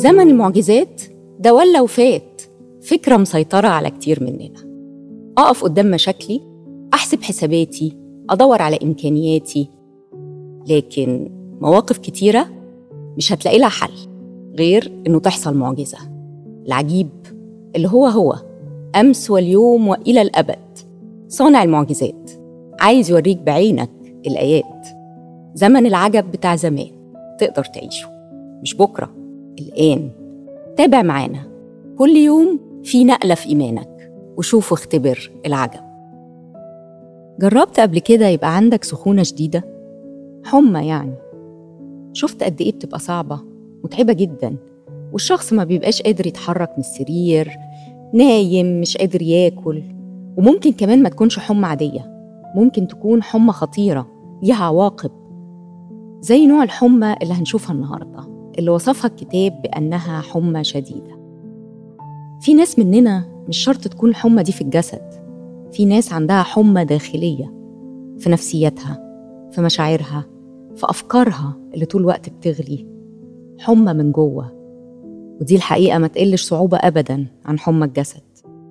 زمن المعجزات ده ولا وفات فكرة مسيطرة على كتير مننا أقف قدام مشاكلي أحسب حساباتي أدور على إمكانياتي لكن مواقف كتيرة مش هتلاقي لها حل غير إنه تحصل معجزة العجيب اللي هو هو أمس واليوم وإلى الأبد صانع المعجزات عايز يوريك بعينك الآيات زمن العجب بتاع زمان تقدر تعيشه مش بكرة الآن تابع معانا كل يوم في نقلة في إيمانك وشوف واختبر العجب جربت قبل كده يبقى عندك سخونة شديدة؟ حمى يعني شفت قد إيه بتبقى صعبة متعبة جدا والشخص ما بيبقاش قادر يتحرك من السرير نايم مش قادر ياكل وممكن كمان ما تكونش حمى عادية ممكن تكون حمى خطيرة ليها عواقب زي نوع الحمى اللي هنشوفها النهارده اللي وصفها الكتاب بأنها حمى شديدة في ناس مننا مش شرط تكون الحمى دي في الجسد في ناس عندها حمى داخلية في نفسيتها في مشاعرها في أفكارها اللي طول الوقت بتغلي حمى من جوه ودي الحقيقة ما تقلش صعوبة أبدا عن حمى الجسد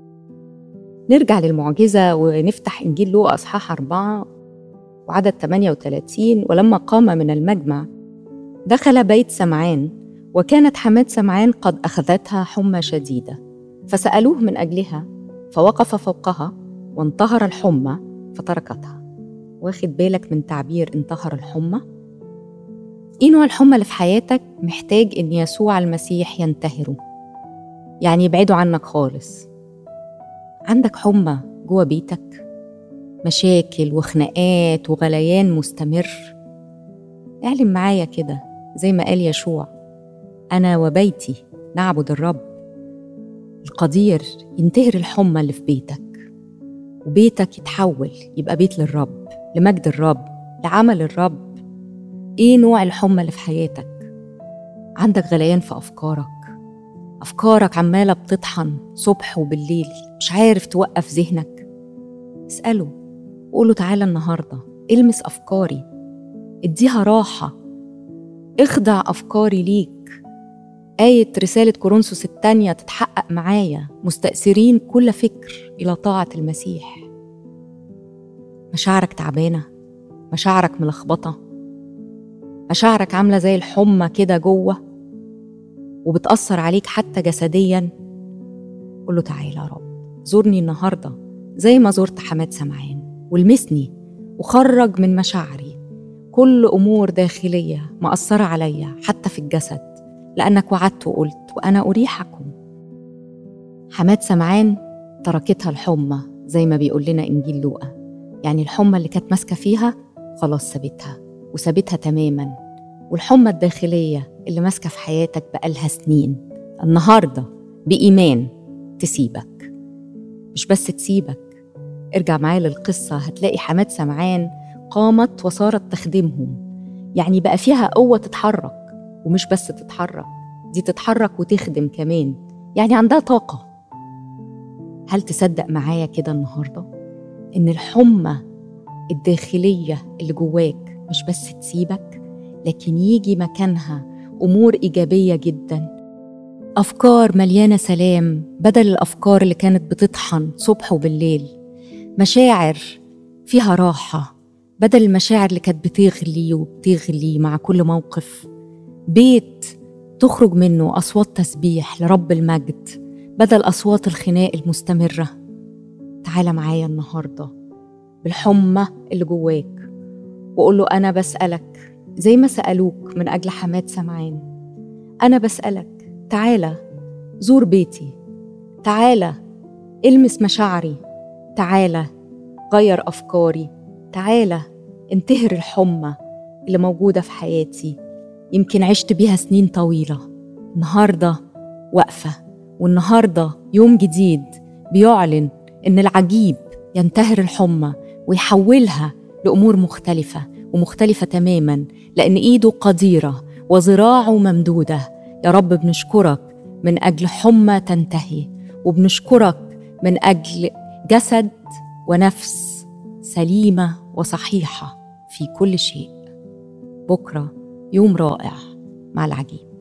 نرجع للمعجزة ونفتح إنجيل لوقا أصحاح أربعة وعدد 38 ولما قام من المجمع دخل بيت سمعان وكانت حماة سمعان قد أخذتها حمى شديدة فسألوه من أجلها فوقف فوقها وانتهر الحمى فتركتها واخد بالك من تعبير انتهر الحمى؟ ايه نوع الحمى اللي في حياتك محتاج ان يسوع المسيح ينتهره يعني يبعدوا عنك خالص عندك حمى جوه بيتك مشاكل وخناقات وغليان مستمر اعلن معايا كده زي ما قال يشوع انا وبيتي نعبد الرب القدير ينتهر الحمى اللي في بيتك وبيتك يتحول يبقى بيت للرب لمجد الرب لعمل الرب ايه نوع الحمى اللي في حياتك عندك غليان في افكارك افكارك عماله بتطحن صبح وبالليل مش عارف توقف ذهنك اساله وقوله تعالى النهارده المس افكاري اديها راحه اخضع افكاري ليك آية رسالة كورنثوس الثانية تتحقق معايا مستأثرين كل فكر إلى طاعة المسيح مشاعرك تعبانة مشاعرك ملخبطة مشاعرك عاملة زي الحمى كده جوه وبتأثر عليك حتى جسديا قول له تعالى يا رب زورني النهاردة زي ما زرت حماد سمعان والمسني وخرج من مشاعري كل أمور داخلية مأثرة عليا حتى في الجسد لأنك وعدت وقلت وأنا أريحكم حماد سمعان تركتها الحمى زي ما بيقول لنا إنجيل لوقا يعني الحمى اللي كانت ماسكة فيها خلاص سابتها وسابتها تماما والحمى الداخلية اللي ماسكة في حياتك بقالها سنين النهاردة بإيمان تسيبك مش بس تسيبك ارجع معايا للقصة هتلاقي حماد سمعان قامت وصارت تخدمهم يعني بقى فيها قوة تتحرك ومش بس تتحرك دي تتحرك وتخدم كمان يعني عندها طاقة هل تصدق معايا كده النهاردة إن الحمى الداخلية اللي جواك مش بس تسيبك لكن يجي مكانها أمور إيجابية جدا أفكار مليانة سلام بدل الأفكار اللي كانت بتطحن صبح وبالليل مشاعر فيها راحة بدل المشاعر اللي كانت بتغلي وبتغلي مع كل موقف بيت تخرج منه أصوات تسبيح لرب المجد بدل أصوات الخناق المستمرة تعال معايا النهاردة بالحمى اللي جواك وقول له أنا بسألك زي ما سألوك من أجل حماد سمعان أنا بسألك تعالى زور بيتي تعالى المس مشاعري تعالى غير أفكاري تعالى انتهر الحمى اللي موجودة في حياتي يمكن عشت بيها سنين طويلة النهاردة واقفة والنهاردة يوم جديد بيعلن إن العجيب ينتهر الحمى ويحولها لأمور مختلفة ومختلفة تماما لأن إيده قديرة وذراعه ممدودة يا رب بنشكرك من أجل حمى تنتهي وبنشكرك من أجل جسد ونفس سليمة وصحيحة في كل شيء بكرة يوم رائع مع العجيب